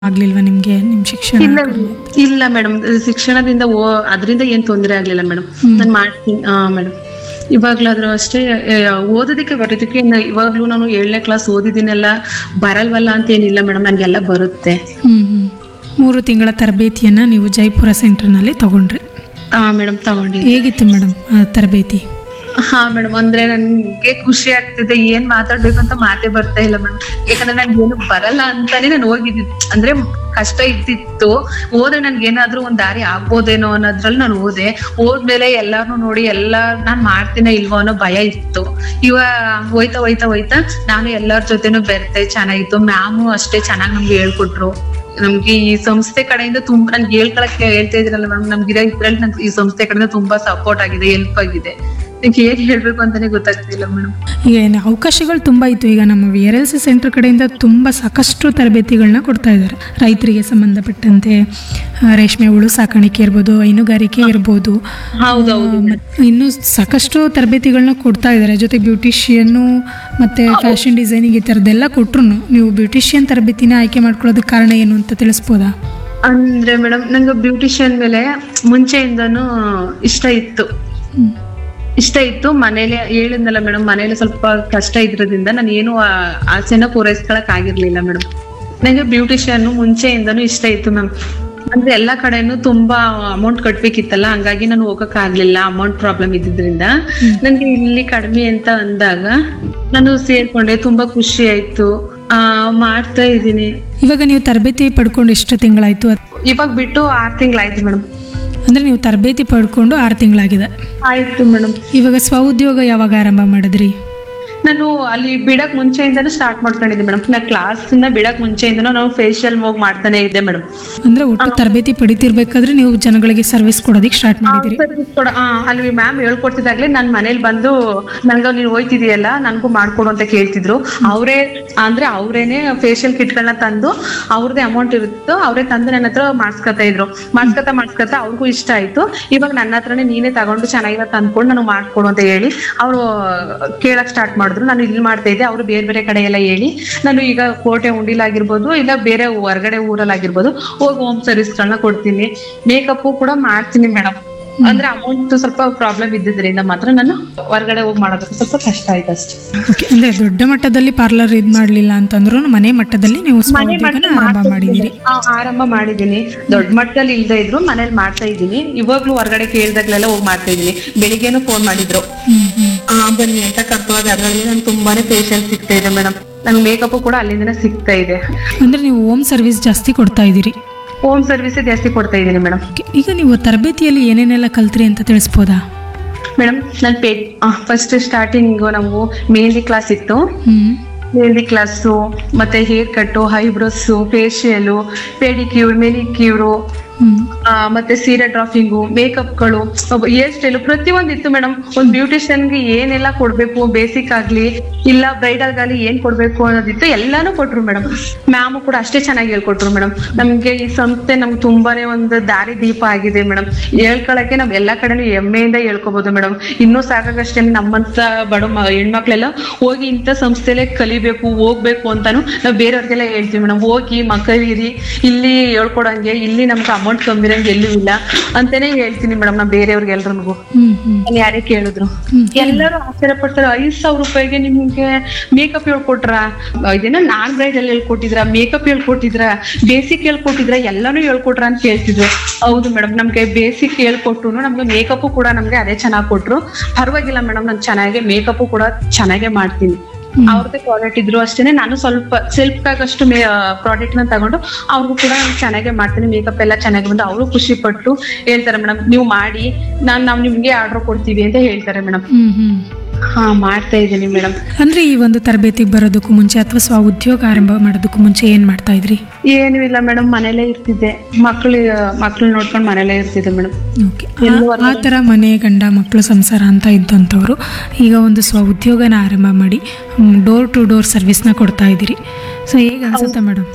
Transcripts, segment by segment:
ಆಗ್ಲಿಲ್ವಾ ನಿಮ್ಗೆ ನಿಮ್ ಶಿಕ್ಷಣ ಇಲ್ಲ ಇಲ್ಲ ಮೇಡಮ್ ಶಿಕ್ಷಣದಿಂದ ಓ ಅದರಿಂದ ಏನ್ ತೊಂದರೆ ಆಗ್ಲಿಲ್ಲ ಮೇಡಮ್ ನಾನು ಮಾಡ್ತೀನಿ ಹಾ ಮೇಡಮ್ ಇವಾಗ್ಲಾದ್ರೂ ಅಷ್ಟೇ ಆ, ಓದೋದಕ್ಕೆ ಬರೋದಕ್ಕೆ ಇನ್ನು ಇವಾಗ್ಲೂ ನಾನು ಏಳನೇ ಕ್ಲಾಸ್ ಓದಿದ್ದೀನೆಲ್ಲ ಬರಲ್ವಲ್ಲ ಅಂತ ಏನಿಲ್ಲ ಮೇಡಮ್ ನನ್ಗೆಲ್ಲ ಬರುತ್ತೆ ಹ್ಮ್ ಹ್ಮ್ ಮೂರು ತಿಂಗಳ ತರಬೇತಿಯನ್ನ ನೀವು ಜೈಪುರ ಸೆಂಟರ್ನಲ್ಲಿ ತಗೊಂಡ್ರಿ ಹಾ ಮೇಡಮ್ ತಗೊಂಡಿದ್ದೀನಿ ಹೇಗಿತ್ತು ಮೇಡಮ್ ಆ ತರಬೇತಿ ಹಾ ಮೇಡಮ್ ಅಂದ್ರೆ ನನ್ಗೆ ಖುಷಿ ಆಗ್ತಿದೆ ಏನ್ ಮಾತಾಡ್ಬೇಕು ಅಂತ ಮಾತೇ ಬರ್ತಾ ಇಲ್ಲ ಮೇಡಮ್ ಯಾಕಂದ್ರೆ ನನ್ಗೆ ಏನು ಬರಲ್ಲ ಅಂತಾನೆ ನಾನು ಹೋಗಿದ್ದೆ ಅಂದ್ರೆ ಕಷ್ಟ ಇದ್ದಿತ್ತು ಹೋದ್ರೆ ನನ್ಗೆ ಏನಾದ್ರೂ ಒಂದ್ ದಾರಿ ಆಗ್ಬೋದೇನೋ ಅನ್ನೋದ್ರಲ್ಲಿ ನಾನು ಹೋದೆ ಹೋದ್ಮೇಲೆ ಎಲ್ಲಾರ್ನು ನೋಡಿ ಎಲ್ಲ ನಾನ್ ಮಾಡ್ತೀನ ಇಲ್ವೋ ಅನ್ನೋ ಭಯ ಇತ್ತು ಇವಾಗ ಹೋಯ್ತಾ ಹೋಯ್ತಾ ಹೋಯ್ತಾ ನಾನು ಎಲ್ಲಾರ್ ಜೊತೆನೂ ಬೆರ್ತೆ ಚೆನ್ನಾಗಿತ್ತು ಮ್ಯಾಮು ಅಷ್ಟೇ ಚೆನ್ನಾಗಿ ನಮ್ಗೆ ಹೇಳ್ಕೊಟ್ರು ನಮ್ಗೆ ಈ ಸಂಸ್ಥೆ ಕಡೆಯಿಂದ ತುಂಬಾ ನನ್ಗೆ ಹೇಳ್ಕೊಳಕ್ಕೆ ಹೇಳ್ತಾ ಇದ್ರಲ್ಲ ಮೇಡಮ್ ನಮ್ಗೆ ಇದ್ರಲ್ಲಿ ನನ್ಗೆ ಈ ಸಂಸ್ಥೆ ಕಡೆಯಿಂದ ತುಂಬಾ ಸಪೋರ್ಟ್ ಆಗಿದೆ ಹೆಲ್ಪ್ ಆಗಿದೆ ನಂಗೆ ಹೇಗ್ ಹೇಳ್ಬೇಕು ಅಂತಾನೆ ಗೊತ್ತಾಗ್ತಿಲ್ಲ ಮೇಡಮ್ ಈಗ ಏನು ಅವಕಾಶಗಳು ತುಂಬ ಇತ್ತು ಈಗ ನಮ್ಮ V R L C centre ಕಡೆಯಿಂದ ತುಂಬ ಸಾಕಷ್ಟು ತರಬೇತಿಗಳನ್ನ ಕೊಡ್ತಾ ಇದ್ದಾರೆ ರೈತರಿಗೆ ಸಂಬಂಧಪಟ್ಟಂತೆ ಆ, ರೇಷ್ಮೆ ಹುಳು ಸಾಕಾಣಿಕೆ ಇರ್ಬೋದು ಹೈನುಗಾರಿಕೆ ಇರ್ಬೋದು ಹೌದೌದು ಆ, ಮತ್ ಇನ್ನು ಸಾಕಷ್ಟು ತರಬೇತಿಗಳನ್ನ ಕೊಡ್ತಾ ಇದ್ದಾರೆ ಜೊತೆ ಬ್ಯೂಟಿಷಿಯನ್ನು ಮತ್ತೆ ಫ್ಯಾಷನ್ ಡಿಸೈನಿಂಗ್ ಈ ಥರದ್ದೆಲ್ಲ ಕೊಟ್ರು ನೀವು ಬ್ಯೂಟಿಷಿಯನ್ ತರಬೇತಿನ ಆಯ್ಕೆ ಮಾಡ್ಕೊಳ್ಳೋದಕ್ಕೆ ಕಾರಣ ಏನು ಅಂತ ತಿಳಿಸ್ಬೋದಾ ಅಂದ್ರೆ ಮೇಡಮ್ ನಂಗೆ ಬ್ಯೂಟಿಷಿಯನ್ ಮೇಲೆ ಮುಂಚೆಯಿಂದನೂ ಇಷ್ಟ ಇತ್ತು ಹ್ಮ್. ಇಷ್ಟ ಇತ್ತು ಮನೇಲಿ ಹೇಳಿದ್ನಲ್ಲ ಮೇಡಮ್ ಮನೇಲಿ ಸ್ವಲ್ಪ ಕಷ್ಟ ಇದ್ರದಿಂದ ನಾನು ಏನು ಆ ಆಸೆನ ಪೂರೈಸ್ಕೊಳಕ್ ಆಗಿರ್ಲಿಲ್ಲ ಮೇಡಮ್ ನಂಗೆ ಬ್ಯೂಟಿಷಿಯನ್ ಮುಂಚೆಯಿಂದನೂ ಇಷ್ಟ ಇತ್ತು ಮ್ಯಾಮ್ ಅಂದ್ರೆ ಎಲ್ಲಾ ಕಡೆನೂ ತುಂಬಾ ಅಮೌಂಟ್ ಕಟ್ಬೇಕಿತ್ತಲ್ಲ ಹಂಗಾಗಿ ನಾನು ಹೋಗಕ್ ಆಗ್ಲಿಲ್ಲ ಅಮೌಂಟ್ ಪ್ರಾಬ್ಲಮ್ ಇದ್ದಿದ್ರಿಂದ ನನ್ಗೆ ಇಲ್ಲಿ ಕಡಿಮೆ ಅಂತ ಅಂದಾಗ ನಾನು ಸೇರ್ಕೊಂಡೆ ತುಂಬಾ ಖುಷಿ ಆಯ್ತು ಆ ಮಾಡ್ತಾ ಇದ್ದೀನಿ ಇವಾಗ ನೀವು ತರಬೇತಿ ಪಡ್ಕೊಂಡು ಎಷ್ಟು ತಿಂಗಳಾಯ್ತು ಅದ್- ಇವಾಗ ಬಿಟ್ಟು ಆರ್ ತಿಂಗಳಾಯ್ತು ಮೇಡಮ್ ಅಂದ್ರೆ ನೀವು ತರಬೇತಿ ಪಡ್ಕೊಂಡು ಆರು ತಿಂಗಳಾಗಿದೆ ಆಯ್ತು ಮೇಡಮ್ ಇವಾಗ ಸ್ವಉದ್ಯೋಗ ಯಾವಾಗ ಆರಂಭ ಮಾಡಿದ್ರಿ ನಾನು ಅಲ್ಲಿ ಬಿಡಕ್ ಮುಂಚೆಯಿಂದನೂ ಸ್ಟಾರ್ಟ್ ಮಾಡ್ಕೊಂಡಿದ್ದೆ ಮೇಡಮ್ ನಾ ಕ್ಲಾಸ್ ಬಿಡಕ್ ಮುಂಚೆಯಿಂದನೂ ನಾವು ಫೇಶಿಯಲ್ ಹೋಗಿ ಮಾಡ್ತಾನೆ ಇದ್ದೆ ಮೇಡಮ್ ಅಂದ್ರೆ ಒಟ್ಟು ತರಬೇತಿ ಪಡಿತಿರ್ಬೇಕಾದ್ರೆ ನೀವು ಜನಗಳಿಗೆ ಸರ್ವಿಸ್ ಕೊಡೋದಕ್ಕೆ ಸ್ಟಾರ್ಟ್ ಮಾಡಿದಿರಿ ಅಲ್ಲಿ ಮ್ಯಾಮ್ ಹೇಳ್ಕೊಡ್ತಿದ್ದಾಗ್ಲೇ ನಾನ್ ಮನೇಲಿ ಬಂದು ನನ್ಗ ನೀನ್ ಹೋಯ್ತಿದೀಯಲ್ಲ ನನ್ಗೂ ಮಾಡ್ಕೊಡು ಅಂತ ಕೇಳ್ತಿದ್ರು ಅವರೇ ಅಂದ್ರೆ ಅವ್ರೇನೆ ಫೇಶಿಯಲ್ ಕಿಟ್ಗಳನ್ನ ತಂದು ಅವ್ರದೇ ಅಮೌಂಟ್ ಇರುತ್ತೋ ಅವರೇ ತಂದು ನನ್ನ ಹತ್ರ ಮಾಡ್ಸ್ಕೊತಾ ಇದ್ರು ಮಾಡ್ಸ್ಕೊತಾ ಮಾಡ್ಸ್ಕೊತಾ ಅವ್ರಿಗೂ ಇಷ್ಟ ಆಯ್ತು ಇವಾಗ ನನ್ನ ಹತ್ರನೇ ನೀನೇ ತಗೊಂಡು ಚೆನ್ನಾಗಿರೋ ತಂದ್ಕೊಂಡು ನಾನು ಮಾಡ್ಕೊಡು ಅಂತ ಹೇಳಿ ಅವರು ಕೇಳಕ್ ಸ್ಟಾರ್ಟ್ ಮಾಡಿದ್ರು ನಾನು ಇಲ್ಲಿ ಮಾಡ್ತಾ ಇದ್ದೆ ಅವರು ಬೇರೆ ಬೇರೆ ಕಡೆ ಎಲ್ಲ ಹೇಳಿ ನಾನು ಈಗ ಕೋಟೆ ಉಂಡಿಲಾಗಿರ್ಬೋದು ಇಲ್ಲ ಬೇರೆ ಹೊರಗಡೆ ಊರಲ್ಲಾಗಿರ್ಬೋದು ಹೋಗಿ ಹೋಮ್ ಸರ್ವಿಸ್ಗಳನ್ನ ಕೊಡ್ತೀನಿ ಮೇಕಪ್ ಕೂಡ ಮಾಡ್ತೀನಿ ಮೇಡಮ್ ಅಂದ್ರೆ ಅಮೌಂಟ್ ಸ್ವಲ್ಪ ಪ್ರಾಬ್ಲಮ್ ಇದ್ದಿದ್ರಿಂದ ಮಾತ್ರ ನಾನು ಹೊರಗಡೆ ಹೋಗಿ ಮಾಡೋದಕ್ಕೆ ಸ್ವಲ್ಪ ಕಷ್ಟ ಆಯ್ತು ಅಷ್ಟೇ ಓಕೆ ಅಂದ್ರೆ ದೊಡ್ಡ ಮಟ್ಟದಲ್ಲಿ ಪಾರ್ಲರ್ ಇದ್ ಮಾಡ್ಲಿಲ್ಲ ಅಂತಂದ್ರು ಮನೆ ಮಟ್ಟದಲ್ಲಿ ನೀವು ಸ್ವಉದ್ಯೋಗನ ಆರಂಭ ಮಾಡಿದಿರಿ ಆ, ಆರಂಭ ಮಾಡಿದೀನಿ ದೊಡ್ಡ ಮಟ್ಟದಲ್ಲಿ ಇಲ್ದೇ ಇದ್ರು ಮನೇಲಿ ಮಾಡ್ತಾ ಇದ್ದೀನಿ ಇವಾಗ್ಲೂ ಹೊರಗಡೆ ಕೇಳ್ದಾಗ್ಲೆಲ್ಲ ಹೋಗಿ ಮಾಡ್ತಾ ಇದ್ದೀನಿ ಬೆಳಿಗ್ಗೆನೂ ಫೋನ್ ಮಾಡಿದ್ರು ಹ್ಮ್ ಹ್ಮ್ ಆ, ಬನ್ನಿ ಅಂತ ಕರ್ಕೋವಾಗ ಅದರಲ್ಲಿ ನನ್ಗೆ ತುಂಬಾನೇ ಪೇಷನ್ಸ್ ಸಿಗ್ತಾ ಇದೆ ಮೇಡಮ್ ನನ್ಗೆ ಮೇಕಪ್ ಕೂಡ ಅಲ್ಲಿಂದನೇ ಸಿಗ್ತಾ ಇದೆ ಅಂದ್ರೆ ನೀವು ಹೋಮ್ ಸರ್ವಿಸ್ ಜಾಸ್ತಿ ಕೊಡ್ತಾ ಇದ್ದೀರಿ ಹೋಮ್ ಸರ್ವಿಸ್ ಜಾಸ್ತಿ ಕೊಡ್ತಾ ಇದ್ದೀನಿ ಮೇಡಮ್ Okay, ಈಗ ನೀವು ತರಬೇತಿಯಲ್ಲಿ ಏನೇನೆಲ್ಲ ಕಲ್ತ್ರಿ ಅಂತ ತಿಳಿಸ್ಬೋದಾ ಮೇಡಮ್ ನನ್ ಪೇ ಫಸ್ಟ್ ಸ್ಟಾರ್ಟಿಂಗ್ ನಾವು ಮೆಹಂದಿ ಕ್ಲಾಸ್ ಇತ್ತು ಹ್ಮ್ ಮೆಹಂದಿ ಕ್ಲಾಸು ಮತ್ತೆ hair cut eyebrows facial pedicure manicure hmm ಮತ್ತೆ ಸೀರೆ ಡ್ರಾಫಿಂಗು ಮೇಕಪ್ಗಳು ಹೇರ್ ಸ್ಟೈಲು ಪ್ರತಿಯೊಂದು ಇತ್ತು ಮೇಡಮ್ ಒಂದು ಬ್ಯೂಟಿಷಿಯನ್ಗೆ ಏನೆಲ್ಲ ಕೊಡ್ಬೇಕು ಬೇಸಿಕ್ ಆಗ್ಲಿ ಇಲ್ಲ ಬ್ರೈಡಲ್ಗಾಗ್ಲಿ ಏನ್ ಕೊಡ್ಬೇಕು ಅನ್ನೋದಿತ್ತು ಎಲ್ಲಾನು ಕೊಟ್ರು ಮೇಡಮ್ ಮ್ಯಾಮು ಕೂಡ ಅಷ್ಟೇ ಚೆನ್ನಾಗಿ ಹೇಳ್ಕೊಟ್ರು ಮೇಡಮ್ ನಮ್ಗೆ ಈ ಸಂಸ್ಥೆ ನಮ್ಗೆ ತುಂಬಾನೇ ಒಂದು ದಾರಿ ದೀಪ ಆಗಿದೆ ಮೇಡಮ್ ಹೇಳ್ಕೊಳಕ್ಕೆ ನಾವ್ ಎಲ್ಲಾ ಕಡೆನೂ ಹೆಮ್ಮೆಯಿಂದ ಹೇಳ್ಕೊಬಹುದು ಮೇಡಮ್ ಇನ್ನೂ ಸಾಕಾಗಷ್ಟೇ ನಮ್ಮಂತ ಬಡ ಮ- ಹೆಣ್ಮಕ್ಳೆಲ್ಲ ಹೋಗಿ ಇಂಥ ಸಂಸ್ಥೆಲೆ ಕಲಿಬೇಕು ಹೋಗ್ಬೇಕು ಅಂತಾನು ನಾವು ಬೇರೆಯವ್ರಿಗೆಲ್ಲ ಹೇಳ್ತೀವಿ ಮೇಡಮ್ ಹೋಗಿ ಮಕ್ಕಳಿರಿ ಇಲ್ಲಿ ಹೇಳ್ಕೊಡಂಗೆ ಇಲ್ಲಿ ನಮ್ಗೆ ಅಮೌಂಟ್ ಕಮ್ಮಿ ಇರಂಗೆ ಎಲ್ಲೂ ಇಲ್ಲ ಅಂತಾನೆ ಹೇಳ್ತೀನಿ ಮೇಡಮ್ ನಾ ಬೇರೆಯವ್ರಿಗೆ ಎಲ್ರಿಗೂ ಹ್ಮ್ ಹ್ಮ್ ಅಲ್ಲಿ ಯಾರೇ ಕೇಳಿದ್ರು ಹ್ಮ್. ಎಲ್ಲರೂ ಆಶ್ಚರ್ಯ ಪಡ್ತಾರೆ ಐದ್ ಸಾವಿರ ರೂಪಾಯಿಗೆ ನಿಮ್ಗೆ ಮೇಕಪ್ ಹೇಳ್ಕೊಟ್ರ ಇದೇನ ನಾನ್ ಬ್ರೈಡಲ್ ಹೇಳ್ಕೊಟ್ಟಿದ್ರ ಮೇಕಪ್ ಹೇಳ್ಕೊಟ್ಟಿದ್ರ ಬೇಸಿಕ್ ಹೇಳ್ಕೊಟ್ಟಿದ್ರ ಎಲ್ಲಾನು ಹೇಳ್ಕೊಟ್ರ ಅಂತ ಕೇಳ್ತಿದ್ರು ಹೌದು ಮೇಡಮ್ ನಮ್ಗೆ ಬೇಸಿಕ್ ಹೇಳ್ಕೊಟ್ರು ನಮ್ಗೆ ಮೇಕಪ್ ಕೂಡ ನಮ್ಗೆ ಅದೇ ಚೆನ್ನಾಗಿ ಕೊಟ್ರು ಪರವಾಗಿಲ್ಲ ಮೇಡಮ್ ನಾನು ಚೆನ್ನಾಗಿ ಮೇಕಪ್ ಕೂಡ ಚೆನ್ನಾಗೇ ಮಾಡ್ತೀನಿ ಅವ್ರದ್ದೇ ಪ್ರಾಡಕ್ಟ್ ಇದ್ರು ಅಷ್ಟೇನೆ ನಾನು ಸ್ವಲ್ಪ ಸೆಲ್ಫ್ ಆಗಷ್ಟು ಪ್ರಾಡಕ್ಟ್ ನ ತಗೊಂಡು ಅವ್ರಿಗೂ ಕೂಡ ನಾನು ಚೆನ್ನಾಗೇ ಮಾಡ್ತೀನಿ ಮೇಕಪ್ ಎಲ್ಲ ಚೆನ್ನಾಗಿ ಬಂದು ಅವರು ಖುಷಿ ಪಟ್ಟು ಹೇಳ್ತಾರೆ ಮೇಡಮ್ ನೀವು ಮಾಡಿ ನಾನ್ ನಾವ್ ನಿಮ್ಗೆ ಆರ್ಡರ್ ಕೊಡ್ತೀವಿ ಅಂತ ಹೇಳ್ತಾರೆ ಮೇಡಮ್ ಹ್ಮ್ ಹ್ಮ್ ಹಾ ಮಾಡ್ತಾ ಇದ್ದೀನಿ ಮೇಡಮ್ ಅಂದ್ರೆ ಈ ಒಂದು ತರಬೇತಿಗೆ ಬರೋದಕ್ಕೂ ಮುಂಚೆ ಅಥವಾ ಸ್ವ ಉದ್ಯೋಗ ಆರಂಭ ಮಾಡೋದಕ್ಕೂ ಮುಂಚೆ ಏನ್ ಮಾಡ್ತಾ ಇದ್ರಿ ಏನು ಇಲ್ಲ ಮೇಡಮ್ ಮನೇಲೇ ಇರ್ತಿದ್ದೆ ಮಕ್ಳು ಮಕ್ಳು ನೋಡ್ಕೊಂಡು ಮನೇಲೇ ಇರ್ತಿದ್ದೆ ಮೇಡಮ್ ಓಕೆ ಆ ಥರ ಮನೆ ಗಂಡ ಮಕ್ಕಳು ಸಂಸಾರ ಅಂತ ಇದ್ದಂಥವ್ರು ಈಗ ಒಂದು ಸ್ವ ಉದ್ಯೋಗನ ಆರಂಭ ಮಾಡಿ ಡೋರ್ ಟು ಡೋರ್ ಸರ್ವಿಸ್ನ ಕೊಡ್ತಾ ಇದ್ದೀರಿ ಸೊ ಹೇಗೆ ಅನ್ಸುತ್ತೆ ಮೇಡಮ್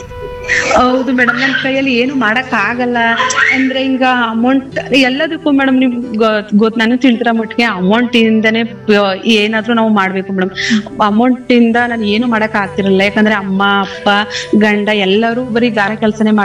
ಹೌದು ಮೇಡಮ್ ನನ್ನ ಕೈಯಲ್ಲಿ ಏನು ಮಾಡಕ್ ಆಗಲ್ಲ ಅಂದ್ರೆ ಈಗ ಅಮೌಂಟ್ ಎಲ್ಲದಕ್ಕೂ ಮೇಡಮ್ ನಿಮ್ ಗೊತ್ತು ನನಗೆ ತಿಳಿದಿರೋ ಮಟ್ಟಿಗೆ ಅಮೌಂಟ್ ಇಂದನೇ ಪ- ಏನಾದ್ರೂ ನಾವು ಮಾಡ್ಬೇಕು ಮೇಡಮ್ ಅಮೌಂಟ್ ಇಂದ ನಾನು ಏನು ಮಾಡಕ್ ಆಗ್ತಿರಲ್ಲ ಯಾಕಂದ್ರೆ ಅಮ್ಮ ಅಪ್ಪ ಗಂಡ ಎಲ್ಲರೂ ಬರೀ ಗಾರ ಕೆಲಸನೇ